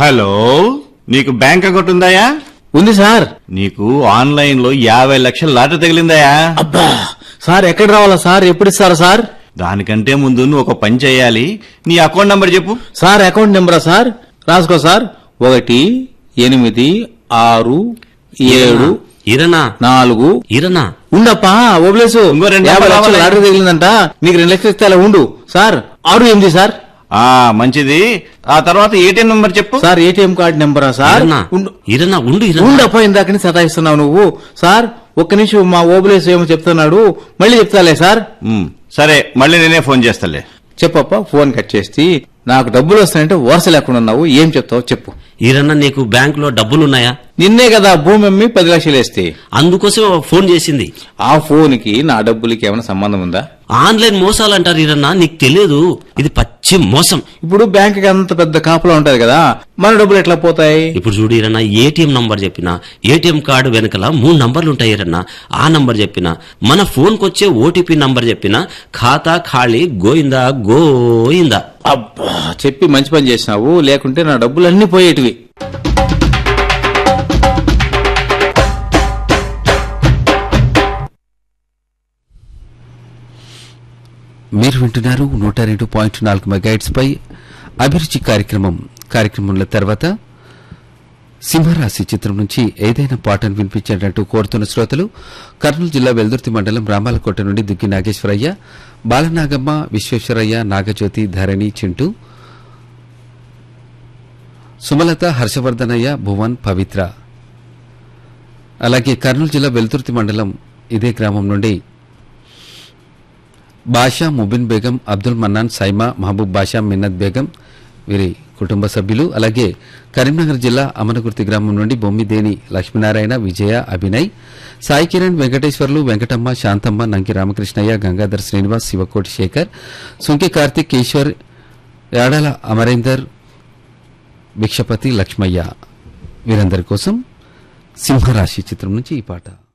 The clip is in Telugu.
హలో నీకు బ్యాంక్ అకౌంట్ ఉందాయా ఉంది సార్ నీకు ఆన్లైన్ లో యాభై లక్షల లాటరీ తగిలిందాయా అబ్బా సార్ ఎక్కడ రావాలా సార్ ఎప్పుడు ఇస్తారా సార్ దానికంటే ముందు నువ్వు ఒక పని చేయాలి నీ అకౌంట్ నంబర్ చెప్పు సార్ అకౌంట్ నెంబరా సార్ రాసుకో సార్ ఒకటి ఎనిమిది ఆరు ఏడు ఇరనా నాలుగు ఇరనా ఉండప్పా ఓబ్లేసు ఇంకో రెండు యాభై నెంబర్లు లక్షలు రావాలి. లాటరీ తగిలిందంట నీకు రెండు లక్షలు ఇస్తే అలా ఉండు సార్ ఆరు ఎనిమిది సార్ ఆ మంచిది ఆ తర్వాత ఏటీఎం నంబర్ చెప్పు సార్ ఏటీఎం కార్డు నెంబరా సార్ ఇరనా ఉండు ఇరనా ఉండు ఇరనా ఉండప్పా ఇందాకని సతాయిస్తున్నావు నువ్వు సార్ ఒక్క నిమిషం మా ఓబులేసు ఏమో చెప్తున్నాడు మళ్ళీ చెప్తాలే సార్ ఉమ్, సరే మళ్ళీ నేనే ఫోన్ చేస్తాలే చెప్పప్ప ఫోన్ కట్ చేసి నాకు డబ్బులు వస్తాయంటే వరుస లేకుండా ఉన్నావు ఏం చెప్తావు చెప్పు ఇరన్నా నీకు బ్యాంక్ లో డబ్బులున్నాయా నిన్నే కదా భూమి అమ్మి పది లక్షలు వేస్తే అందుకోసం ఫోన్ చేసింది ఆ ఫోన్ కి నా డబ్బులకి ఏమైనా సంబంధం ఉందా ఆన్లైన్ మోసాలు అంటారు ఇరన్నా నీకు తెలియదు ఇది పచ్చి మోసం ఇప్పుడు బ్యాంక్ కి అంత పెద్ద కాపులా ఉంటది కదా మన డబ్బులు ఎట్లా పోతాయి ఇప్పుడు చూడు ఇరన్నా ఏటీఎం నంబర్ చెప్పిన ఏటీఎం కార్డు వెనకల మూడు నంబర్లు ఉంటాయి ఇరన్నా ఆ నంబర్ చెప్పిన మన ఫోన్ కొచ్చే ఓటీపీ నంబర్ చెప్పిన ఖాతా ఖాళీ గోయిందా గోయిందా అబ్బా చెప్పి మంచి పని చేసినావు లేకుంటే నా డబ్బులు అన్ని పోయేటివి మీరు వింటున్నారు నూట రెండు పాయింట్ నాలుగు మెగాయిట్స్ పై అభిరుచి కార్యక్రమం కార్యక్రమంలో తర్వాత సింహరాశి చిత్రం నుంచి ఏదైనా పాటను వినిపించేటట్టు కోరుతున్న శ్రోతలు కర్నూలు జిల్లా వెల్దుర్తి మండలం రామాలకోట నుండి దుగ్గి నాగేశ్వరయ్య బాలనాగమ్మ విశ్వేశ్వరయ్య నాగజ్యోతి ధరణి చింటూ సుమలత హర్షవర్ధనయ్య భువన్ పవిత్ర అలాగే కర్నూలు జిల్లా వెల్దుర్తి మండలం ఇదే గ్రామం నుండి బాషా ముబిన్ బేగం అబ్దుల్ మన్నాన్ సైమా మహబూబ్ బాషా మిన్నత్ బేగం వీరి కుటుంబ సభ్యులు అలాగే కరీంనగర్ జిల్లా అమనగుర్తి గ్రామం నుండి బొమ్మిదేని లక్ష్మీనారాయణ విజయ అభినయ్ సాయి కిరణ్ వెంకటేశ్వర్లు వెంకటమ్మ శాంతమ్మ నంకి రామకృష్ణయ్య గంగాధర్ శ్రీనివాస్ శివకోటి శేఖర్ సుంకి కార్తిక్ ఈశ్వర్ యాడాల అమరేందర్ భిక్షపతి లక్ష్మయ్య వీరందరి కోసం సింహరాశి చిత్రం నుంచి ఈ పాట